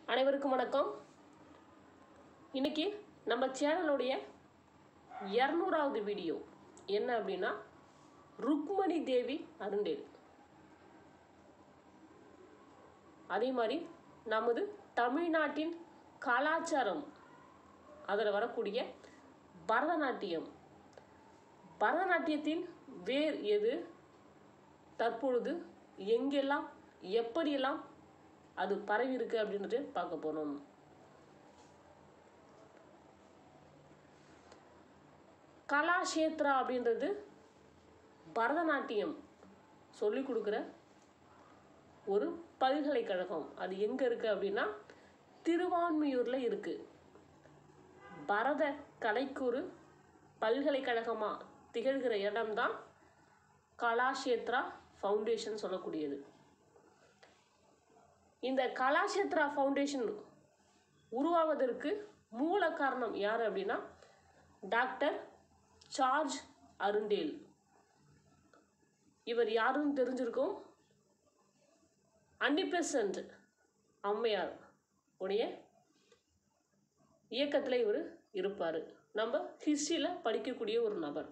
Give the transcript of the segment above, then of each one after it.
அனைவருக்கும் வணக்கம் இன்னைக்கு நம்ம சேனலுடைய இரநூறாவது வீடியோ என்ன அப்படின்னா ருக்மணி தேவி அருண்டேல் அதே மாதிரி நமது தமிழ்நாட்டின் கலாச்சாரம் அதில் வரக்கூடிய பரதநாட்டியம் பரதநாட்டியத்தின் வேர் எது தற்பொழுது எங்கெல்லாம் எப்படியெல்லாம் அது பரவி இருக்கு அப்படின்றது பார்க்க போறோம் கலாஷேத்ரா அப்படின்றது பரதநாட்டியம் சொல்லிக் கொடுக்குற ஒரு பல்கலைக்கழகம் அது எங்கே இருக்குது அப்படின்னா திருவான்மியூரில் இருக்குது பரத கலைக்கு ஒரு பல்கலைக்கழகமாக திகழ்கிற இடம்தான் கலாஷேத்ரா ஃபவுண்டேஷன் சொல்லக்கூடியது இந்த கலாஷேத்ரா ஃபவுண்டேஷன் உருவாவதற்கு மூல காரணம் யார் அப்படின்னா டாக்டர் சார்ஜ் அருண்டேல் இவர் யாருன்னு தெரிஞ்சிருக்கும் அன்னிபெசன்ட் அம்மையார் உடைய இயக்கத்தில் இவர் இருப்பார் நம்ம ஹிஸ்ட்ரியில் படிக்கக்கூடிய ஒரு நபர்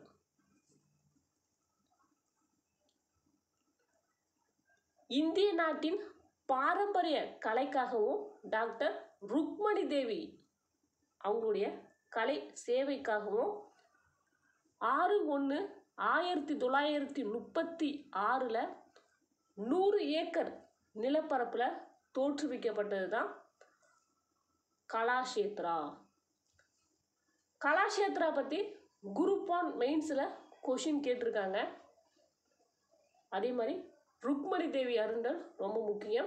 இந்திய நாட்டின் பாரம்பரிய கலைக்காகவும் டாக்டர் ருக்மணி தேவி அவங்களுடைய கலை சேவைக்காகவும் ஆறு ஒன்று ஆயிரத்தி தொள்ளாயிரத்தி முப்பத்தி ஆறில் நூறு ஏக்கர் நிலப்பரப்பில் தோற்றுவிக்கப்பட்டது தான் கலாஷேத்ரா கலாஷேத்ரா பற்றி குரூப் ஆன் மெயின்ஸில் கொஷின் கேட்டிருக்காங்க அதே மாதிரி ருக்மணி தேவி அருண்டல் ரொம்ப முக்கியம்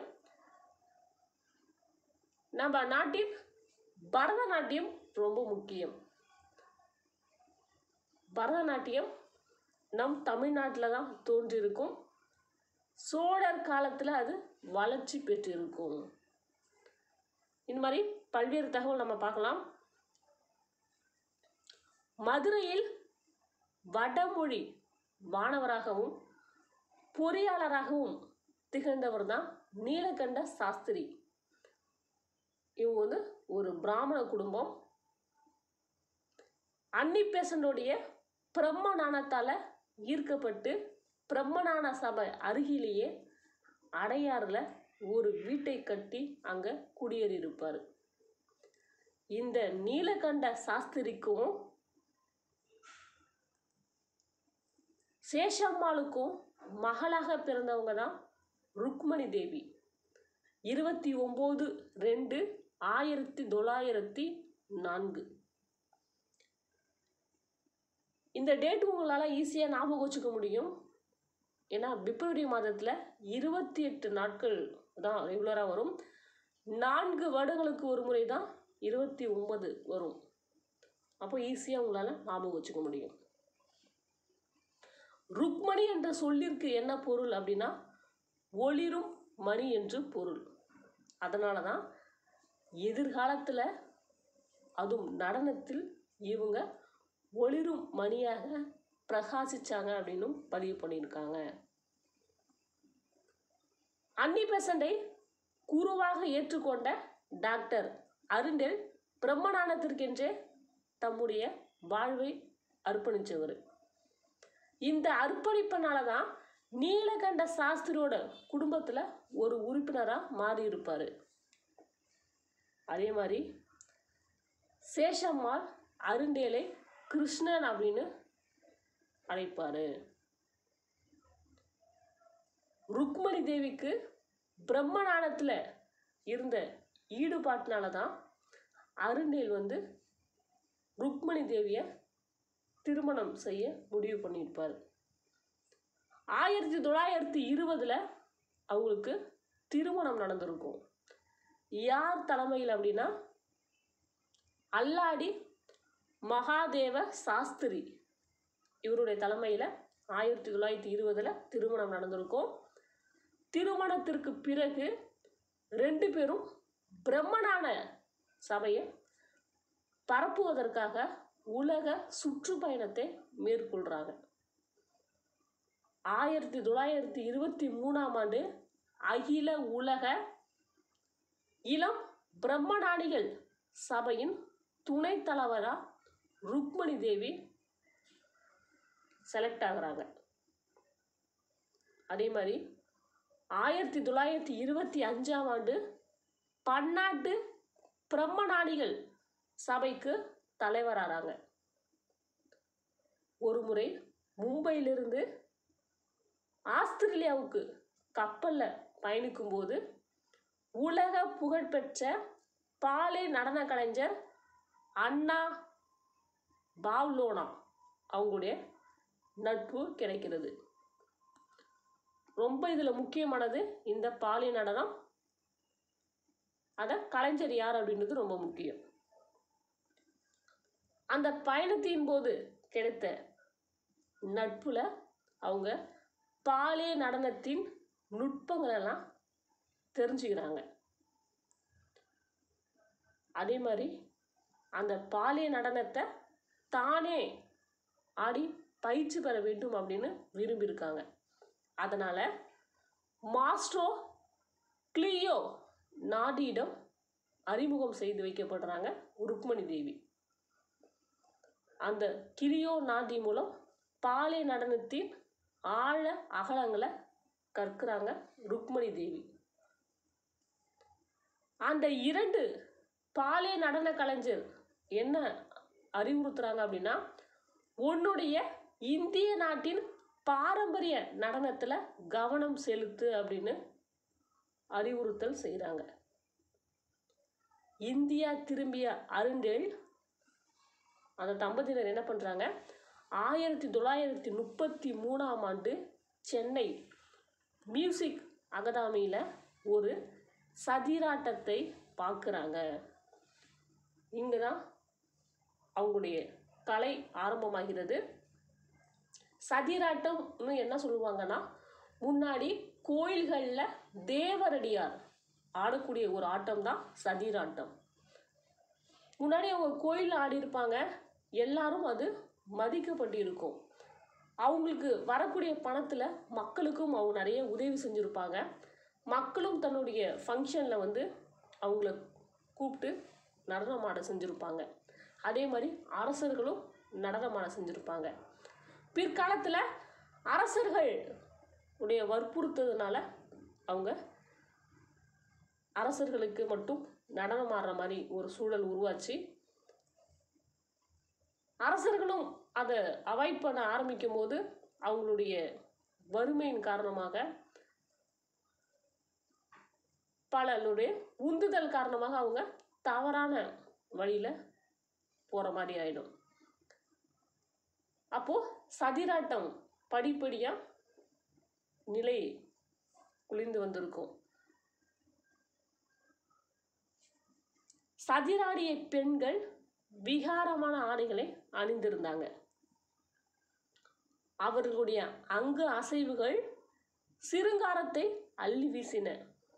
நம்ம நாட்டின் பரதநாட்டியம் ரொம்ப முக்கியம் பரதநாட்டியம் நம் தமிழ்நாட்டில் தான் தோன்றியிருக்கும் சோழர் காலத்தில் அது வளர்ச்சி பெற்றிருக்கும் இந்த மாதிரி பல்வேறு தகவல் நம்ம பார்க்கலாம் மதுரையில் வடமொழி மாணவராகவும் பொறியாளராகவும் திகழ்ந்தவர் தான் நீலகண்ட சாஸ்திரி இவங்க வந்து ஒரு பிராமண குடும்பம் அன்னி பேசண்டோடைய பிரம்மநாணத்தால் ஈர்க்கப்பட்டு பிரம்மநாண சபை அருகிலேயே அடையாறில் ஒரு வீட்டை கட்டி அங்கே குடியேறியிருப்பார் இந்த நீலகண்ட சாஸ்திரிக்கும் சேஷம்மாளுக்கும் மகளாக பிறந்தவங்க தான் ருக்மணி தேவி இருபத்தி ஒம்பது ரெண்டு ஆயிரத்தி தொள்ளாயிரத்தி நான்கு இந்த டேட் உங்களால் ஈஸியாக ஞாபகம் வச்சுக்க முடியும் ஏன்னா பிப்ரவரி மாதத்தில் இருபத்தி எட்டு நாட்கள் தான் ரெகுலராக வரும் நான்கு வருடங்களுக்கு ஒரு முறை தான் இருபத்தி ஒன்பது வரும் அப்போ ஈஸியாக உங்களால் ஞாபகம் வச்சுக்க முடியும் ருக்மணி என்ற சொல்லிற்கு என்ன பொருள் அப்படின்னா ஒளிரும் மணி என்று பொருள் அதனால தான் எதிர்காலத்தில் அதுவும் நடனத்தில் இவங்க ஒளிரும் மணியாக பிரகாசிச்சாங்க அப்படின்னும் பதிவு பண்ணியிருக்காங்க அன்னி பெசண்டை குருவாக ஏற்றுக்கொண்ட டாக்டர் அருண்டேல் பிரம்மநாணத்திற்கென்றே தம்முடைய வாழ்வை அர்ப்பணித்தவர் இந்த அர்ப்பணிப்பினால தான் நீலகண்ட சாஸ்திரியோட குடும்பத்தில் ஒரு உறுப்பினராக மாறி இருப்பார் அதே மாதிரி சேஷம்மாள் அருண்டேலை கிருஷ்ணன் அப்படின்னு அழைப்பார் ருக்மணி தேவிக்கு பிரம்மநாணத்தில் இருந்த ஈடுபாட்டினால தான் அருண்டேல் வந்து ருக்மணி தேவியை திருமணம் செய்ய முடிவு பண்ணியிருப்பார் ஆயிரத்தி தொள்ளாயிரத்தி இருபதில் அவங்களுக்கு திருமணம் நடந்திருக்கும் யார் தலைமையில் அப்படின்னா அல்லாடி மகாதேவ சாஸ்திரி இவருடைய தலைமையில் ஆயிரத்தி தொள்ளாயிரத்தி இருபதில் திருமணம் நடந்திருக்கும் திருமணத்திற்கு பிறகு ரெண்டு பேரும் பிரம்மனான சபையை பரப்புவதற்காக உலக சுற்றுப்பயணத்தை மேற்கொள்கிறாங்க ஆயிரத்தி தொள்ளாயிரத்தி இருபத்தி மூணாம் ஆண்டு அகில உலக இளம் பிரம்மநாடிகள் சபையின் துணைத் தலைவரா ருக்மணி தேவி செலக்ட் ஆகுறாங்க அதே மாதிரி ஆயிரத்தி தொள்ளாயிரத்தி இருபத்தி அஞ்சாம் ஆண்டு பன்னாட்டு பிரம்மநாடிகள் சபைக்கு தலைவராகிறாங்க ஒரு முறை மும்பையிலிருந்து ஆஸ்திரேலியாவுக்கு கப்பலில் பயணிக்கும்போது உலக புகழ்பெற்ற பாலே நடன கலைஞர் அண்ணா பாவ்லோனா அவங்களுடைய நட்பு கிடைக்கிறது ரொம்ப இதில் முக்கியமானது இந்த பாலி நடனம் அதை கலைஞர் யார் அப்படின்றது ரொம்ப முக்கியம் அந்த பயணத்தின் போது கிடைத்த நட்புல அவங்க பாலே நடனத்தின் நுட்பங்களெல்லாம் தெரிஞ்சுக்கிறாங்க அதே மாதிரி அந்த பாலிய நடனத்தை தானே ஆடி பயிற்சி பெற வேண்டும் அப்படின்னு விரும்பியிருக்காங்க அதனால் மாஸ்ட்ரோ கிளியோ நாடியிடம் அறிமுகம் செய்து வைக்கப்படுறாங்க ருக்மணி தேவி அந்த கிளியோ நாடி மூலம் பாலை நடனத்தின் ஆழ அகலங்களை கற்கிறாங்க ருக்மணி தேவி அந்த இரண்டு பாலே நடன கலைஞர் என்ன அறிவுறுத்துறாங்க அப்படின்னா உன்னுடைய இந்திய நாட்டின் பாரம்பரிய நடனத்தில் கவனம் செலுத்து அப்படின்னு அறிவுறுத்தல் செய்கிறாங்க இந்தியா திரும்பிய அருண்டேல் அந்த தம்பதியினர் என்ன பண்ணுறாங்க ஆயிரத்தி தொள்ளாயிரத்தி முப்பத்தி மூணாம் ஆண்டு சென்னை மியூசிக் அகாதமியில் ஒரு சதிராட்டத்தை பார்க்குறாங்க இங்கே தான் அவங்களுடைய கலை ஆரம்பமாகிறது சதிராட்டம்னு என்ன சொல்லுவாங்கன்னா முன்னாடி கோயில்களில் தேவரடியார் ஆடக்கூடிய ஒரு ஆட்டம் தான் சதிராட்டம் முன்னாடி அவங்க கோயிலில் ஆடியிருப்பாங்க எல்லாரும் அது மதிக்கப்பட்டு இருக்கும் அவங்களுக்கு வரக்கூடிய பணத்தில் மக்களுக்கும் அவங்க நிறைய உதவி செஞ்சுருப்பாங்க மக்களும் தன்னுடைய ஃபங்க்ஷனில் வந்து அவங்கள கூப்பிட்டு நடனமாட செஞ்சுருப்பாங்க அதே மாதிரி அரசர்களும் நடனமாட செஞ்சுருப்பாங்க பிற்காலத்தில் அரசர்கள் உடைய வற்புறுத்ததுனால அவங்க அரசர்களுக்கு மட்டும் நடனம் ஆடுற மாதிரி ஒரு சூழல் உருவாச்சு அரசர்களும் அதை அவாய்ட் பண்ண ஆரம்பிக்கும் போது அவங்களுடைய வறுமையின் காரணமாக பலருடைய உந்துதல் காரணமாக அவங்க தவறான வழியில் போகிற மாதிரி ஆயிடும் அப்போது சதிராட்டம் படிப்படியாக நிலை குளிர்ந்து வந்திருக்கும் சதிராடிய பெண்கள் விகாரமான ஆடைகளை அணிந்திருந்தாங்க அவர்களுடைய அங்கு அசைவுகள் சிருங்காரத்தை அள்ளி வீசின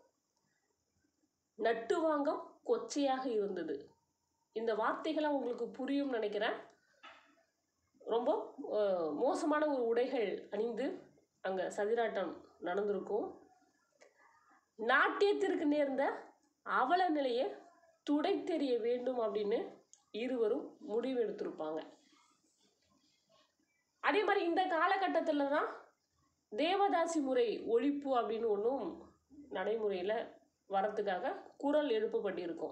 நட்டுவாங்கம் கொச்சையாக இருந்தது இந்த வார்த்தைகளாக உங்களுக்கு புரியும் நினைக்கிறேன் ரொம்ப அஹ், மோசமான ஒரு உடைகள் அணிந்து அங்கே சதிராட்டம் நடந்திருக்கும் நாட்டியத்திற்கு நேர்ந்த அவல நிலையை துடை தெரிய வேண்டும் அப்படின்னு இருவரும் முடிவெடுத்திருப்பாங்க அதே மாதிரி இந்த காலகட்டத்தில் தான் தேவதாசி முறை ஒழிப்பு அப்படின்னு ஒன்றும் நடைமுறையில் வரத்துக்காக குரல் எழுப்பப்பட்டிருக்கும்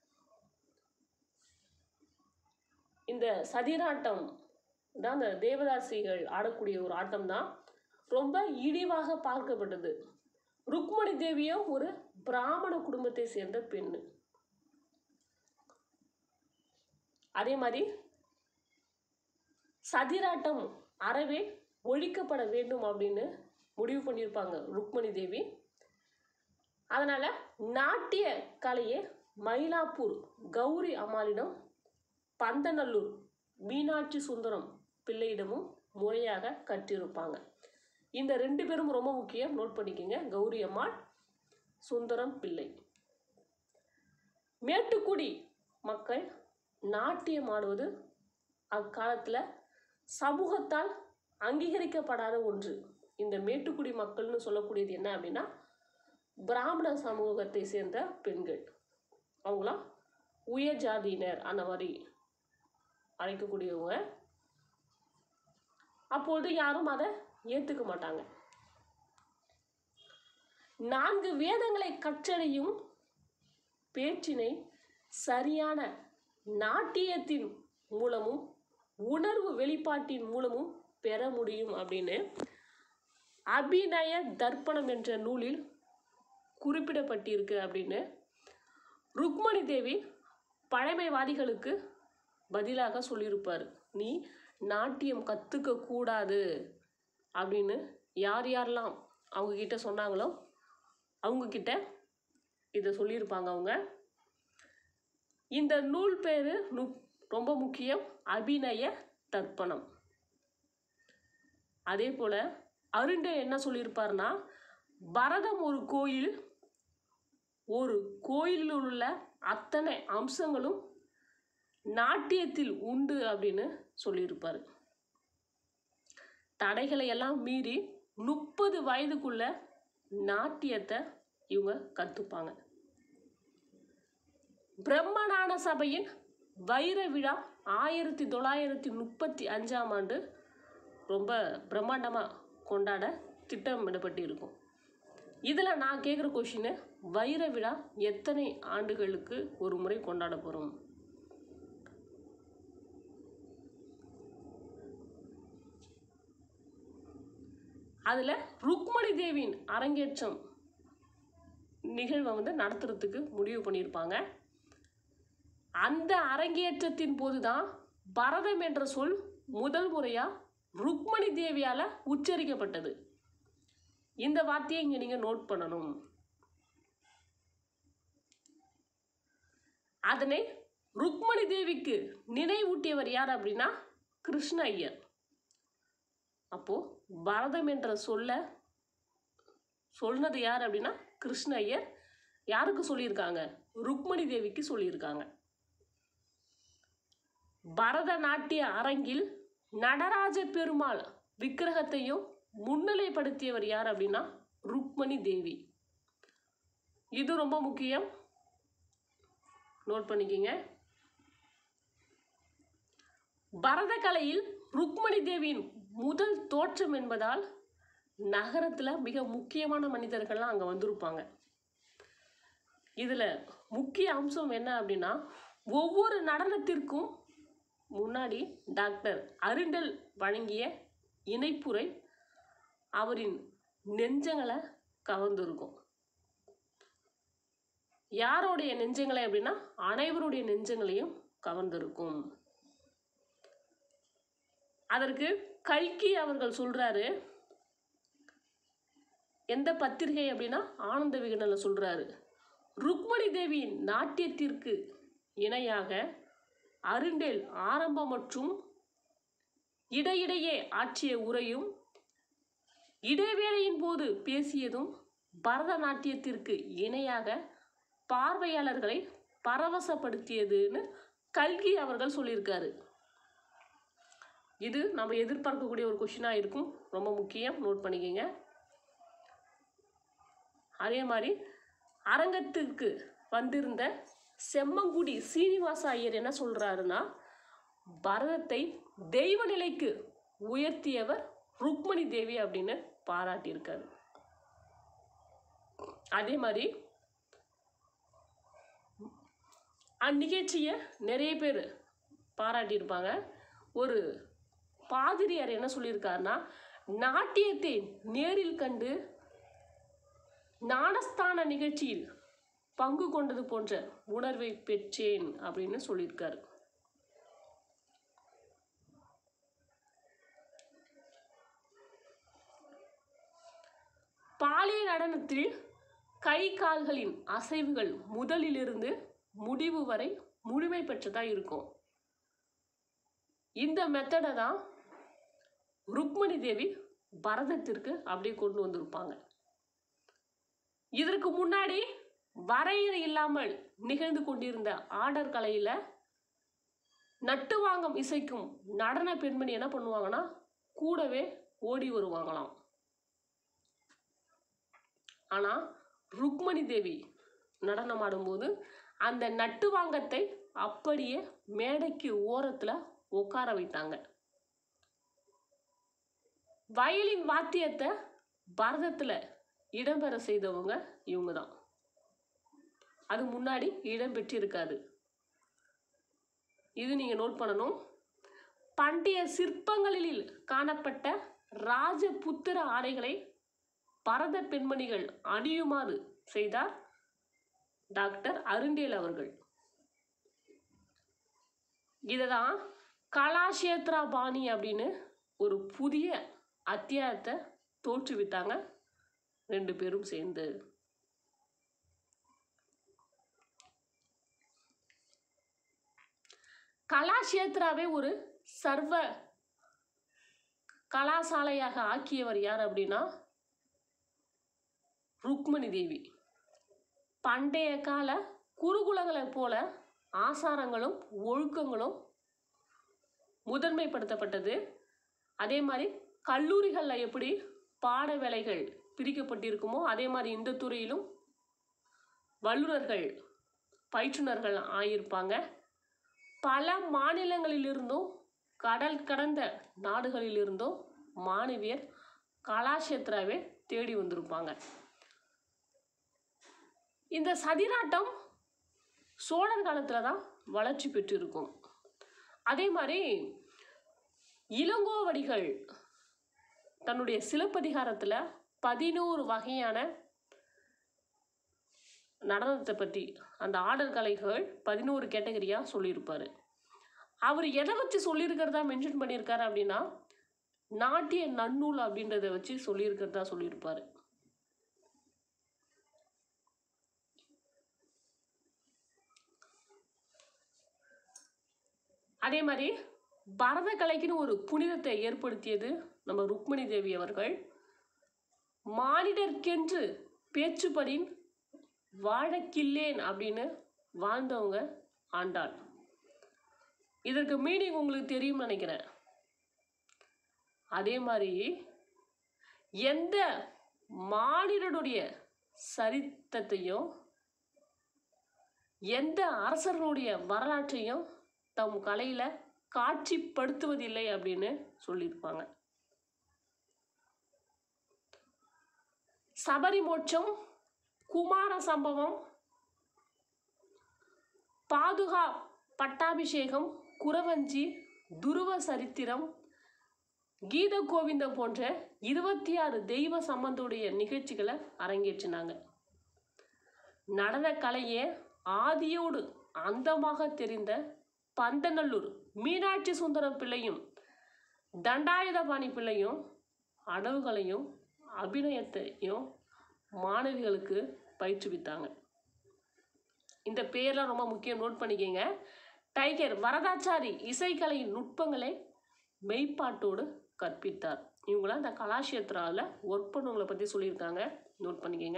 இந்த சதிராட்டம் தான் இந்த தேவதாசிகள் ஆடக்கூடிய ஒரு ஆட்டம் தான் ரொம்ப இழிவாக பார்க்கப்பட்டது ருக்மணி தேவியோ ஒரு பிராமண குடும்பத்தை சேர்ந்த பெண்ணு அதே மாதிரி சதிராட்டம் அறவே ஒழிக்கப்பட வேண்டும் அப்படின்னு முடிவு பண்ணியிருப்பாங்க ருக்மணி தேவி அதனால் நாட்டிய கலையை மயிலாப்பூர் கௌரி அம்மாளிடம் பந்தநல்லூர் மீனாட்சி சுந்தரம் பிள்ளையிடமும் முறையாக கற்றிருப்பாங்க இந்த ரெண்டு பேரும் ரொம்ப முக்கியம் நோட் பண்ணிக்கோங்க கௌரி அம்மாள் சுந்தரம் பிள்ளை மேட்டுக்குடி மக்கள் நாட்டியம் ஆடுவது அக்காலத்தில் சமூகத்தால் அங்கீகரிக்கப்படாத ஒன்று இந்த மேட்டுக்குடி மக்கள்னு சொல்லக்கூடியது என்ன அப்படின்னா பிராமண சமூகத்தை சேர்ந்த பெண்கள் அவங்களாம் உயர் ஜாதியினர் அந்த மாதிரி அழைக்கக்கூடியவங்க அப்பொழுது யாரும் அதை ஏற்றுக்க மாட்டாங்க நான்கு வேதங்களை கற்றடையும் பேச்சினை சரியான நாட்டியத்தின் மூலமும் உணர்வு வெளிப்பாட்டின் மூலமும் பெற முடியும் அப்படின்னு அபிநய தர்ப்பணம் என்ற நூலில் குறிப்பிடப்பட்டிருக்கு அப்படின்னு ருக்மணி தேவி பழமைவாதிகளுக்கு பதிலாக சொல்லியிருப்பார் நீ நாட்டியம் கற்றுக்க கூடாது அப்படின்னு யார் யாரெல்லாம் அவங்க கிட்ட சொன்னாங்களோ அவங்க கிட்ட இதை சொல்லியிருப்பாங்க அவங்க இந்த நூல் பேர் ரொம்ப முக்கியம் அபிநய தர்ப்பணம் அதே போல் அருண்டே என்ன சொல்லியிருப்பார்னா பரதம் ஒரு கோயில் ஒரு கோயிலில் உள்ள அத்தனை அம்சங்களும் நாட்டியத்தில் உண்டு அப்படின்னு சொல்லியிருப்பார் தடைகளை எல்லாம் மீறி முப்பது வயதுக்குள்ள நாட்டியத்தை இவங்க கற்றுப்பாங்க பிரம்மநான சபையின் வைர விழா ஆயிரத்தி தொள்ளாயிரத்தி முப்பத்தி அஞ்சாம் ஆண்டு ரொம்ப பிரம்மாண்டமாக கொண்டாட திட்டமிடப்பட்டு இருக்கும் இதில் நான் கேட்குற கொஷின் வைர விழா எத்தனை ஆண்டுகளுக்கு ஒரு முறை கொண்டாட போகிறோம் அதில் ருக்மணி தேவியின் அரங்கேற்றம் நிகழ்வை வந்து நடத்துறதுக்கு முடிவு பண்ணியிருப்பாங்க அந்த அரங்கேற்றத்தின் போது தான் பரதம் என்ற சொல் முதல் முறையாக ருக்மணி தேவியால் உச்சரிக்கப்பட்டது இந்த வார்த்தையை இங்கே நீங்கள் நோட் பண்ணணும் அதனை ருக்மணி தேவிக்கு நினைவூட்டியவர் யார் அப்படின்னா கிருஷ்ண ஐயர் அப்போ பரதம் என்ற சொல்ல சொன்னது யார் அப்படின்னா கிருஷ்ண ஐயர் யாருக்கு சொல்லியிருக்காங்க ருக்மணி தேவிக்கு சொல்லியிருக்காங்க பரதநாட்டிய அரங்கில் நடராஜ பெருமாள் விக்கிரகத்தையும் முன்னிலைப்படுத்தியவர் யார் அப்படின்னா ருக்மணி தேவி இது ரொம்ப முக்கியம் நோட் பண்ணிக்கிங்க பரதக்கலையில் ருக்மணி தேவியின் முதல் தோற்றம் என்பதால் நகரத்தில் மிக முக்கியமான மனிதர்கள்லாம் அங்கே வந்திருப்பாங்க இதில் முக்கிய அம்சம் என்ன அப்படின்னா ஒவ்வொரு நடனத்திற்கும் முன்னாடி டாக்டர் அருண்டல் வழங்கிய இணைப்புரை அவரின் நெஞ்சங்களை கவர்ந்திருக்கும் யாருடைய நெஞ்சங்களை அப்படின்னா அனைவருடைய நெஞ்சங்களையும் கவர்ந்திருக்கும் அதற்கு கல்கி அவர்கள் சொல்றாரு எந்த பத்திரிகை அப்படின்னா ஆனந்த விகடனில் சொல்றாரு ருக்மணி தேவியின் நாட்டியத்திற்கு இணையாக அருண்டேல் ஆரம்பம் மற்றும் இடையிடையே ஆற்றிய உரையும் இடைவேளையின் போது பேசியதும் பரதநாட்டியத்திற்கு இணையாக பார்வையாளர்களை பரவசப்படுத்தியதுன்னு கல்கி அவர்கள் சொல்லியிருக்காரு இது நம்ம எதிர்பார்க்கக்கூடிய ஒரு கொஷினாக இருக்கும் ரொம்ப முக்கியம் நோட் பண்ணிக்கோங்க அதே மாதிரி அரங்கத்துக்கு வந்திருந்த செம்மங்குடி சீனிவாச ஐயர் என்ன சொல்றாருன்னா பரதத்தை தெய்வ நிலைக்கு உயர்த்தியவர் ருக்மணி தேவி அப்படின்னு பாராட்டியிருக்காரு அதே மாதிரி அந்நிகழ்ச்சியை நிறைய பேர் பாராட்டியிருப்பாங்க ஒரு பாதிரியார் என்ன சொல்லியிருக்காருன்னா நாட்டியத்தை நேரில் கண்டு ஞானஸ்தான நிகழ்ச்சியில் பங்கு கொண்டது போன்ற உணர்வை பெற்றேன் அப்படின்னு சொல்லியிருக்காரு பாலிய நடனத்தில் கை கால்களின் அசைவுகள் முதலிலிருந்து முடிவு வரை முழுமை பெற்றதாக இருக்கும் இந்த மெத்தடை தான் ருக்மணி தேவி பரதத்திற்கு அப்படியே கொண்டு வந்திருப்பாங்க இதற்கு முன்னாடி வரையறை இல்லாமல் நிகழ்ந்து கொண்டிருந்த ஆடர் கலையில் நட்டுவாங்கம் இசைக்கும் நடன பெண்மணி என்ன பண்ணுவாங்கன்னா கூடவே ஓடி வருவாங்களாம் ஆனால் ருக்மணி தேவி நடனம் ஆடும்போது அந்த நட்டுவாங்கத்தை அப்படியே மேடைக்கு ஓரத்தில் உட்கார வைத்தாங்க வயலின் வாத்தியத்தை பரதத்தில் இடம்பெற செய்தவங்க இவங்க தான் அது முன்னாடி இடம்பெற்றிருக்காது இது நீங்கள் நோட் பண்ணணும் பண்டைய சிற்பங்களில் காணப்பட்ட ராஜபுத்திர ஆடைகளை பரத பெண்மணிகள் அணியுமாறு செய்தார் டாக்டர் அருண்டேல் அவர்கள் இதை தான் கலாஷேத்ரா பாணி அப்படின்னு ஒரு புதிய அத்தியாயத்தை தோற்றுவித்தாங்க ரெண்டு பேரும் சேர்ந்து கலாஷேத்ராவை ஒரு சர்வ கலாசாலையாக ஆக்கியவர் யார் அப்படின்னா ருக்மணி தேவி பண்டைய கால குருகுலங்களைப் போல ஆசாரங்களும் ஒழுக்கங்களும் முதன்மைப்படுத்தப்பட்டது அதே மாதிரி கல்லூரிகளில் எப்படி பாட வேலைகள் பிரிக்கப்பட்டிருக்குமோ அதே மாதிரி இந்த துறையிலும் வல்லுநர்கள் பயிற்றுனர்கள் ஆகியிருப்பாங்க பல மாநிலங்களிலிருந்தும் கடல் கடந்த நாடுகளிலிருந்தும் மாணவியர் கலாஷேத்ராவை தேடி வந்திருப்பாங்க இந்த சதிராட்டம் சோழர் காலத்தில் தான் வளர்ச்சி பெற்றிருக்கும் அதே மாதிரி இளங்கோவடிகள் தன்னுடைய சிலப்பதிகாரத்தில் பதினோரு வகையான நடனத்தை பற்றி அந்த ஆடல் கலைகள் பதினோரு கேட்டகரியாக சொல்லியிருப்பார் அவர் எதை வச்சு சொல்லியிருக்கிறதா மென்ஷன் பண்ணியிருக்காரு அப்படின்னா நாட்டிய நன்னூல் அப்படின்றத வச்சு சொல்லியிருக்கிறதா சொல்லியிருப்பார் அதே மாதிரி பரத கலைக்குன்னு ஒரு புனிதத்தை ஏற்படுத்தியது நம்ம ருக்மணி தேவி அவர்கள் மானிடர்க்கென்று பேச்சுப்படின் வாழக்கில்லேன் அப்படின்னு வாழ்ந்தவங்க ஆண்டாள் இதற்கு மீனிங் உங்களுக்கு தெரியும்னு நினைக்கிறேன் அதே மாதிரி எந்த மானிடனுடைய சரித்திரத்தையும் எந்த அரசர்களுடைய வரலாற்றையும் தம் கலையில் காட்சிப்படுத்துவதில்லை அப்படின்னு சொல்லியிருப்பாங்க சபரி மோட்சம் குமார சம்பவம் பாதுகா பட்டாபிஷேகம் குறவஞ்சி துருவ சரித்திரம் கீத கோவிந்தம் போன்ற இருபத்தி ஆறு தெய்வ சம்பந்தோடைய நிகழ்ச்சிகளை அரங்கேற்றினாங்க நடன கலையே ஆதியோடு அந்தமாக தெரிந்த பந்தநல்லூர் மீனாட்சி சுந்தரம் பிள்ளையும் தண்டாயுதபாணி பிள்ளையும் அடவுகளையும் அபிநயத்தையும் மாணவிகளுக்கு பயிற்றுவித்தாங்க இந்த பேர்லாம் ரொம்ப முக்கியம் நோட் பண்ணிக்கங்க டைகர் வரதாச்சாரி இசைக்கலையின் நுட்பங்களை மெய்ப்பாட்டோடு கற்பித்தார் இவங்களாம் இந்த கலாஷேத்ராவில் ஒர்க் பண்ணவங்களை பற்றி சொல்லியிருக்காங்க நோட் பண்ணிக்கங்க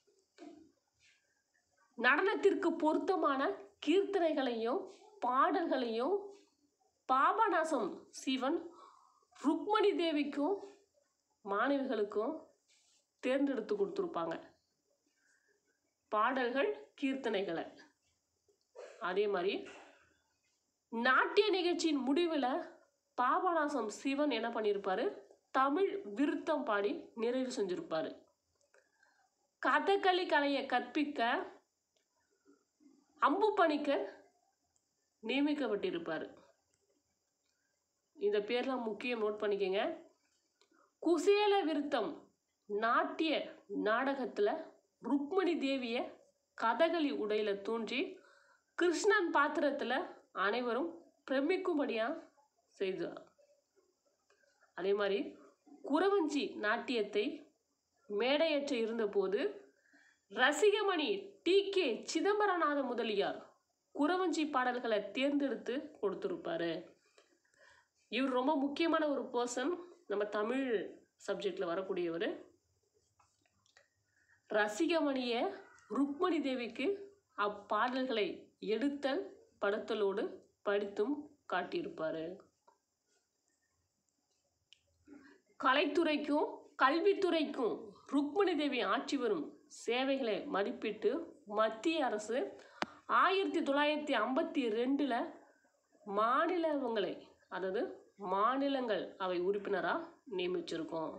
நடனத்திற்கு பொருத்தமான கீர்த்தனைகளையும் பாடல்களையும் பாபநாசம் சிவன் ருக்மணி தேவிக்கும் மாணவிகளுக்கும் தேர்ந்தெடுத்து கொடுத்துருப்பாங்க பாடல்கள் கீர்த்தனைகளை அதே மாதிரி நாட்டிய நிகழ்ச்சியின் முடிவில் பாபநாசம் சிவன் என்ன பண்ணியிருப்பாரு தமிழ் விருத்தம் பாடி நிறைவு செஞ்சிருப்பாரு கதகளி கலையை கற்பிக்க அம்பு பணிக்கர் நியமிக்கப்பட்டிருப்பார் இந்த பேர்லாம் முக்கியம் நோட் பண்ணிக்கங்க குசேல விருத்தம் நாட்டிய நாடகத்தில் ருக்மணி தேவியை கதகளி உடையில் தோன்றி கிருஷ்ணன் பாத்திரத்தில் அனைவரும் பிரமிக்கும்படியாக செய்தார் அதே மாதிரி குறவஞ்சி நாட்டியத்தை மேடையேற்ற இருந்தபோது ரசிகமணி டி கே சிதம்பரநாத முதலியார் குறவஞ்சி பாடல்களை தேர்ந்தெடுத்து கொடுத்துருப்பாரு இவர் ரொம்ப முக்கியமான ஒரு பர்சன் நம்ம தமிழ் சப்ஜெக்டில் வரக்கூடியவர் ரசிகமணியை ருக்மணி தேவிக்கு அப்பாடல்களை எடுத்தல் படுத்தலோடு படித்தும் காட்டியிருப்பார் கலைத்துறைக்கும் கல்வித்துறைக்கும் ருக்மணி தேவி ஆற்றி வரும் சேவைகளை மதிப்பிட்டு மத்திய அரசு ஆயிரத்தி தொள்ளாயிரத்தி ஐம்பத்தி ரெண்டில் மாநிலங்களை அதாவது மாநிலங்கள் அவை உறுப்பினராக நியமிச்சிருக்கோம்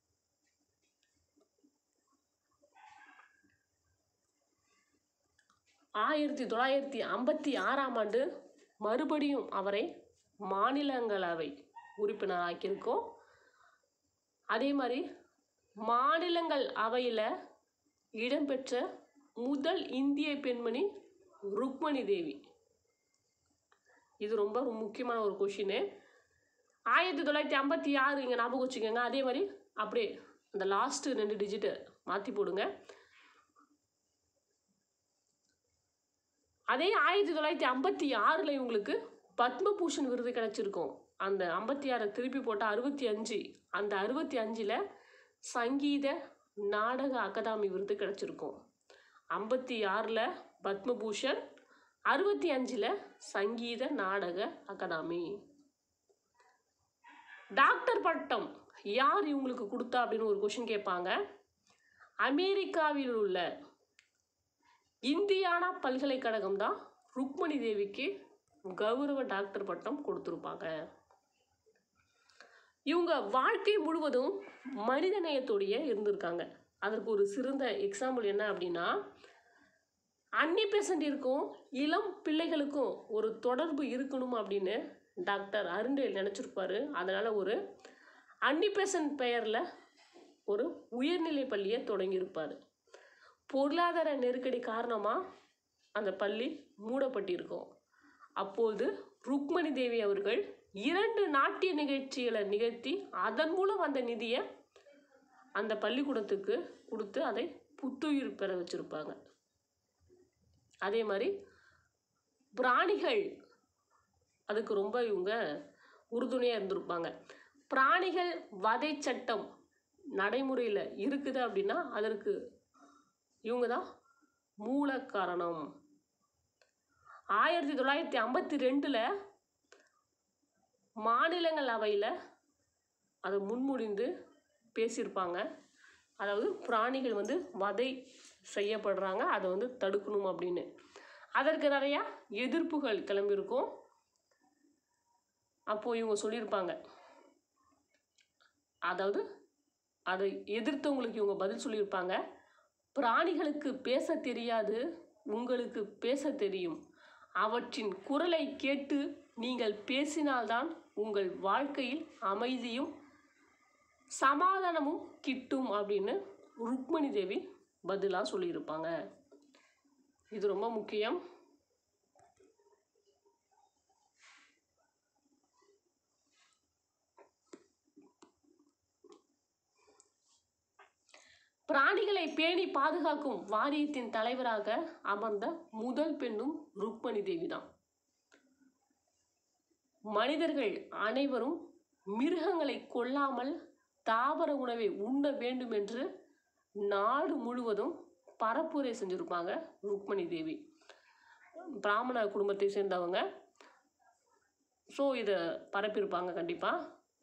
ஆயிரத்தி தொள்ளாயிரத்தி ஐம்பத்தி ஆறாம் ஆண்டு மறுபடியும் அவரை மாநிலங்களவை உறுப்பினராக்கியிருக்கோம் அதே மாதிரி மாநிலங்கள் அவையில் இடம்பெற்ற முதல் இந்திய பெண்மணி ருக்மணி தேவி இது ரொம்ப ஒரு முக்கியமான ஒரு கொஷினு ஆயிரத்தி தொள்ளாயிரத்தி ஐம்பத்தி ஆறு இங்கே ஞாபகம் வச்சுக்கோங்க அதே மாதிரி அப்படியே இந்த லாஸ்ட்டு ரெண்டு டிஜிட்டை மாற்றி போடுங்க அதே ஆயிரத்தி தொள்ளாயிரத்தி ஐம்பத்தி ஆறில் இவங்களுக்கு பத்மபூஷன் விருது கிடச்சிருக்கும் அந்த ஐம்பத்தி ஆறை திருப்பி போட்டால் அறுபத்தி அஞ்சு அந்த அறுபத்தி அஞ்சில் சங்கீத நாடக அகாதமி விருது கிடச்சிருக்கும் ஐம்பத்தி ஆறில் பத்மபூஷன் அறுபத்தி அஞ்சில் சங்கீத நாடக அகாதமி டாக்டர் பட்டம் யார் இவங்களுக்கு கொடுத்தா அப்படின்னு ஒரு கொஷின் கேட்பாங்க அமெரிக்காவில் உள்ள இந்தியானா பல்கலைக்கழகம் தான் ருக்மணி தேவிக்கு கௌரவ டாக்டர் பட்டம் கொடுத்துருப்பாங்க இவங்க வாழ்க்கை முழுவதும் மனித நேயத்தோடைய இருந்திருக்காங்க அதற்கு ஒரு சிறந்த எக்ஸாம்பிள் என்ன அப்படின்னா அன்னி பெசண்டிற்கும் இளம் பிள்ளைகளுக்கும் ஒரு தொடர்பு இருக்கணும் அப்படின்னு டாக்டர் அருண்டேல் நினச்சிருப்பாரு அதனால் ஒரு அன்னி பெசன்ட் பெயரில் ஒரு உயர்நிலை பள்ளியை தொடங்கியிருப்பார் பொருளாதார நெருக்கடி காரணமாக அந்த பள்ளி மூடப்பட்டிருக்கும் அப்போது ருக்மணி தேவி அவர்கள் இரண்டு நாட்டிய நிகழ்ச்சிகளை நிகழ்த்தி அதன் மூலம் அந்த நிதியை அந்த பள்ளிக்கூடத்துக்கு கொடுத்து அதை புத்துயிர் பெற வச்சுருப்பாங்க அதே மாதிரி பிராணிகள் அதுக்கு ரொம்ப இவங்க உறுதுணையாக இருந்திருப்பாங்க பிராணிகள் வதை சட்டம் நடைமுறையில் இருக்குது அப்படின்னா அதற்கு இவங்க தான் மூல காரணம் ஆயிரத்தி தொள்ளாயிரத்தி ஐம்பத்தி ரெண்டில் மாநிலங்கள் அவையில் அதை முன்மொழிந்து பேசியிருப்பாங்க அதாவது பிராணிகள் வந்து வதை செய்யப்படுறாங்க அதை வந்து தடுக்கணும் அப்படின்னு அதற்கு நிறையா எதிர்ப்புகள் கிளம்பியிருக்கும் அப்போது இவங்க சொல்லியிருப்பாங்க அதாவது அதை எதிர்த்தவங்களுக்கு இவங்க பதில் சொல்லியிருப்பாங்க பிராணிகளுக்கு பேச தெரியாது உங்களுக்கு பேச தெரியும் அவற்றின் குரலை கேட்டு நீங்கள் பேசினால்தான் உங்கள் வாழ்க்கையில் அமைதியும் சமாதானமும் கிட்டும் அப்படின்னு ருக்மணி தேவி பதிலாக சொல்லியிருப்பாங்க இது ரொம்ப முக்கியம் பிராணிகளை பேணி பாதுகாக்கும் வாரியத்தின் தலைவராக அமர்ந்த முதல் பெண்ணும் ருக்மணி தேவி தான் மனிதர்கள் அனைவரும் மிருகங்களை கொல்லாமல் தாவர உணவை உண்ண வேண்டும் என்று நாடு முழுவதும் பரப்புரை செஞ்சுருப்பாங்க ருக்மணி தேவி பிராமண குடும்பத்தை சேர்ந்தவங்க ஸோ இதை பரப்பியிருப்பாங்க கண்டிப்பாக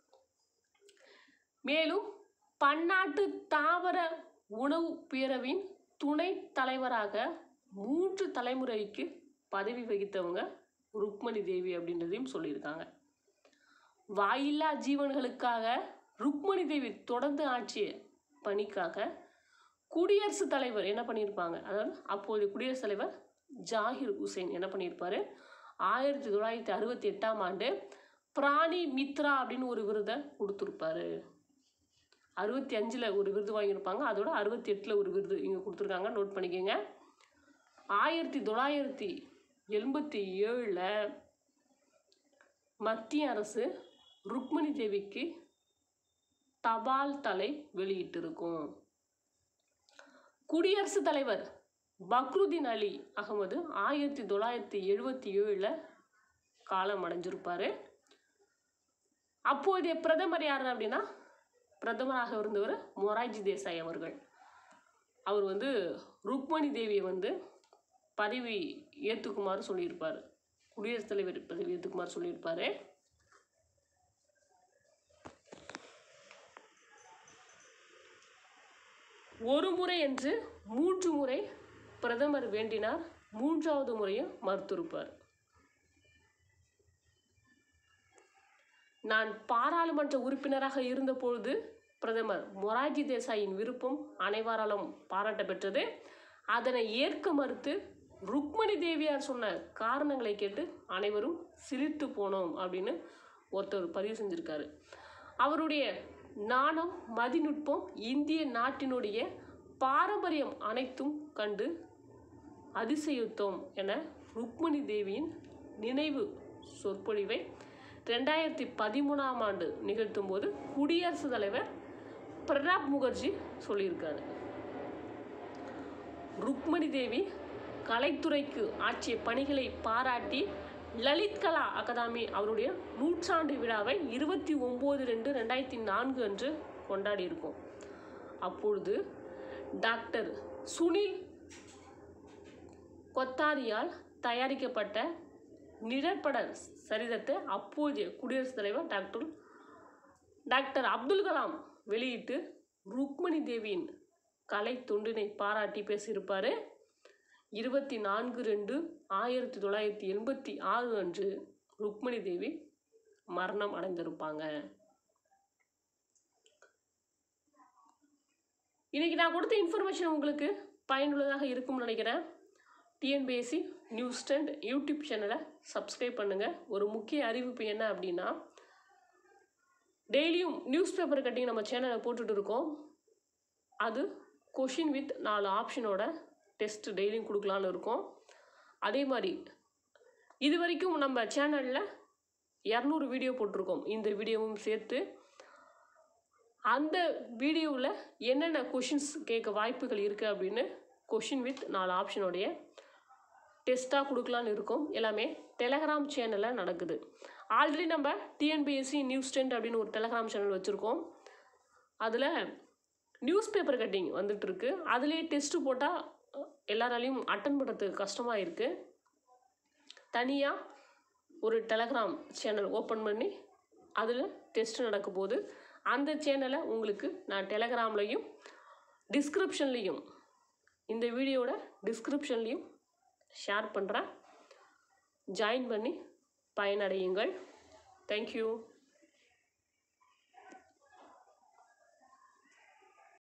மேலும் பன்னாட்டு தாவர உணவு பேரவின் துணை தலைவராக மூன்று தலைமுறைக்கு பதவி வகித்தவங்க ருக்மணி தேவி அப்படின்றதையும் சொல்லியிருக்காங்க வாயில்லா ஜீவன்களுக்காக ருக்மணி தேவி தொடர்ந்து ஆட்சிய பணிக்காக குடியரசுத் தலைவர் என்ன பண்ணியிருப்பாங்க அதாவது அப்போதைய குடியரசுத் தலைவர் ஜாகிர் ஹுசைன் என்ன பண்ணியிருப்பாரு ஆயிரத்தி தொள்ளாயிரத்தி அறுபத்தி எட்டாம் ஆண்டு பிராணி மித்ரா அப்படின்னு ஒரு விருதை கொடுத்துருப்பாரு அறுபத்தி அஞ்சில் ஒரு விருது வாங்கியிருப்பாங்க அதோட அறுபத்தி எட்டில் ஒரு விருது இங்கே கொடுத்துருக்காங்க நோட் பண்ணிக்கோங்க ஆயிரத்தி தொள்ளாயிரத்தி எண்பத்தி ஏழில் மத்திய அரசு ருக்மணி தேவிக்கு தபால் தலை வெளியிட்டிருக்கும் குடியரசுத் தலைவர் பக்ருதீன் அலி அகமது ஆயிரத்தி தொள்ளாயிரத்தி எழுபத்தி ஏழில் காலம் அடைஞ்சிருப்பார் அப்போதைய பிரதமர் யார் அப்படின்னா பிரதமராக இருந்தவர் மொரார்ஜி தேசாய் அவர்கள் அவர் வந்து ருக்மணி தேவியை வந்து பதவி ஏற்றுக்குமாறு சொல்லியிருப்பார் குடியரசுத் தலைவர் பதவி ஏற்றுக்குமாறு சொல்லியிருப்பார் ஒரு முறை என்று மூன்று முறை பிரதமர் வேண்டினார் மூன்றாவது முறையும் மறுத்திருப்பார் நான் பாராளுமன்ற உறுப்பினராக இருந்தபொழுது பிரதமர் மொரார்ஜி தேசாயின் விருப்பம் அனைவராலும் பாராட்ட பெற்றது அதனை ஏற்க மறுத்து ருக்மணி தேவியார் சொன்ன காரணங்களை கேட்டு அனைவரும் சிரித்து போனோம் அப்படின்னு ஒருத்தர் பதிவு செஞ்சிருக்காரு அவருடைய நாணம் மதிநுட்பம் இந்திய நாட்டினுடைய பாரம்பரியம் அனைத்தும் கண்டு அதிசயுத்தம் என ருக்மணி தேவியின் நினைவு சொற்பொழிவை ரெண்டாயிரத்தி பதிமூணாம் ஆண்டு நிகழ்த்தும் போது குடியரசுத் தலைவர் பிரணாப் முகர்ஜி சொல்லியிருக்காரு ருக்மணி தேவி கலைத்துறைக்கு ஆற்றிய பணிகளை பாராட்டி லலித் கலா அகாதமி அவருடைய நூற்றாண்டு விழாவை இருபத்தி ஒம்பது ரெண்டு ரெண்டாயிரத்தி நான்கு அன்று கொண்டாடி இருக்கோம் அப்பொழுது டாக்டர் சுனில் கொத்தாரியால் தயாரிக்கப்பட்ட நிழற்பட சரிதத்தை அப்போதைய குடியரசுத் தலைவர் டாக்டர் டாக்டர் அப்துல் கலாம் வெளியிட்டு ருக்மணி தேவியின் கலை தொண்டினை பாராட்டி பேசியிருப்பார் இருபத்தி நான்கு ரெண்டு ஆயிரத்தி தொள்ளாயிரத்தி எண்பத்தி ஆறு அன்று ருக்மணி தேவி மரணம் அடைந்திருப்பாங்க இன்னைக்கு நான் கொடுத்த இன்ஃபர்மேஷன் உங்களுக்கு பயனுள்ளதாக இருக்கும்னு நினைக்கிறேன் டிஎன்பிஎஸ்சி நியூஸ் ஸ்டண்ட் யூடியூப் சேனலை சப்ஸ்கிரைப் பண்ணுங்கள் ஒரு முக்கிய அறிவிப்பு என்ன அப்படின்னா டெய்லியும் நியூஸ் பேப்பர் கட்டிங் நம்ம சேனலில் போட்டுட்டு இருக்கோம் அது கொஷின் வித் நாலு ஆப்ஷனோட டெஸ்ட் டெய்லியும் கொடுக்கலான்னு இருக்கோம் அதே மாதிரி இது வரைக்கும் நம்ம சேனலில் இரநூறு வீடியோ போட்டிருக்கோம் இந்த வீடியோவும் சேர்த்து அந்த வீடியோவில் என்னென்ன கொஷின்ஸ் கேட்க வாய்ப்புகள் இருக்குது அப்படின்னு கொஷின் வித் நாலு ஆப்ஷனோடைய டெஸ்ட்டாக கொடுக்கலான்னு இருக்கோம் எல்லாமே டெலகிராம் சேனலில் நடக்குது ஆல்ரெடி நம்ம டிஎன்பிஎஸ்சி நியூஸ் டென்ட் அப்படின்னு ஒரு டெலகிராம் சேனல் வச்சுருக்கோம் அதில் நியூஸ் பேப்பர் கட்டிங் வந்துட்டு இருக்கு அதுலேயே டெஸ்ட்டு போட்டால் எல்லாராலையும் அட்டன் பண்ணுறதுக்கு கஷ்டமாக இருக்குது தனியாக ஒரு டெலகிராம் சேனல் ஓப்பன் பண்ணி அதில் டெஸ்ட் நடக்க போது அந்த சேனலை உங்களுக்கு நான் டெலகிராம்லையும் டிஸ்கிரிப்ஷன்லேயும் இந்த வீடியோட டிஸ்கிரிப்ஷன்லேயும் ஷேர் பண்ணுறேன் ஜாயின் பண்ணி பயனடையுங்கள் தேங்க்யூ